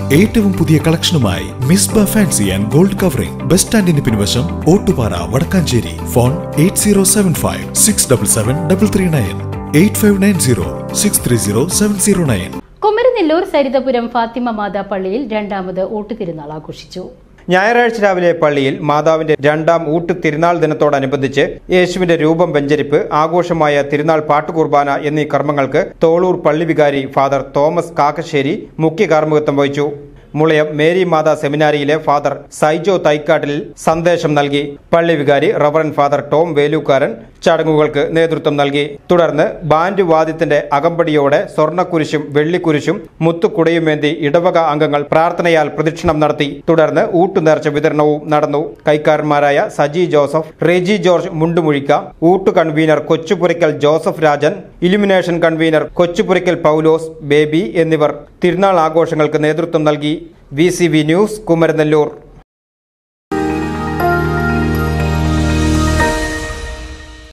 ഏറ്റവും പുതിയ കളക്ഷനുമായി Misba fancy and gold covering bus സ്റ്റാൻഡിന് പിൻവശം ഓട്ടുപാറ വടക്കാഞ്ചേരി phone eight zero seven five six double seven double three nine eight five nine zero six three zero seven zero nine Kumaranellur Sarithapuram Fathima Matha പള്ളിയിൽ രണ്ടാമത് ഊട്ടുതിരുനാൾ ആഘോഷിച്ചു ഞായറാഴ്ച രാവിലെ പള്ളിയിൽ മാതാവിന്റെ രണ്ടാം ഊട്ട് തിരുനാൾ ദിനത്തോടനുബന്ധിച്ച് യേശുവിന്റെ രൂപം വെഞ്ചരിപ്പ് ആഘോഷമായ തിരുനാൾ പാട്ടുകുർബാന എന്നീ കർമ്മങ്ങൾക്ക് തോളൂർ പള്ളി വികാരി ഫാദർ തോമസ് കാക്കശ്ശേരി മുഖ്യ കാർമ്മികത്വം വഹിച്ചു മുളയം മേരി മാതാ സെമിനാരിയിലെ ഫാദർ സൈജോ തൈക്കാട്ടിൽ സന്ദേശം നൽകി പള്ളി വികാരി റവറൻ ഫാദർ ടോം വേലൂക്കാരൻ ചടങ്ങുകൾക്ക് നേതൃത്വം നൽകി തുടർന്ന് ബാൻഡ് വാദ്യത്തിന്റെ അകമ്പടിയോടെ സ്വർണ്ണക്കുരിശും വെള്ളിക്കുരിശും മുത്തുകുടയുമേന്തി ഇടവക അംഗങ്ങൾ പ്രാർത്ഥനയാൽ പ്രദക്ഷിണം നടത്തി തുടർന്ന് ഊട്ടുനേർച്ച വിതരണവും നടന്നു കൈക്കാരന്മാരായ സജി ജോസഫ് റെജി ജോർജ് മുണ്ടുമുഴിക്ക ഊട്ടു convener Kochupurakkal Joseph Rajan illumination convener Kochupurakkal Paulose Baby എന്നിവർ തിരുനാൾ ആഘോഷങ്ങൾക്ക് നേതൃത്വം നൽകി വി ന്യൂസ് കുമരനെല്ലൂർ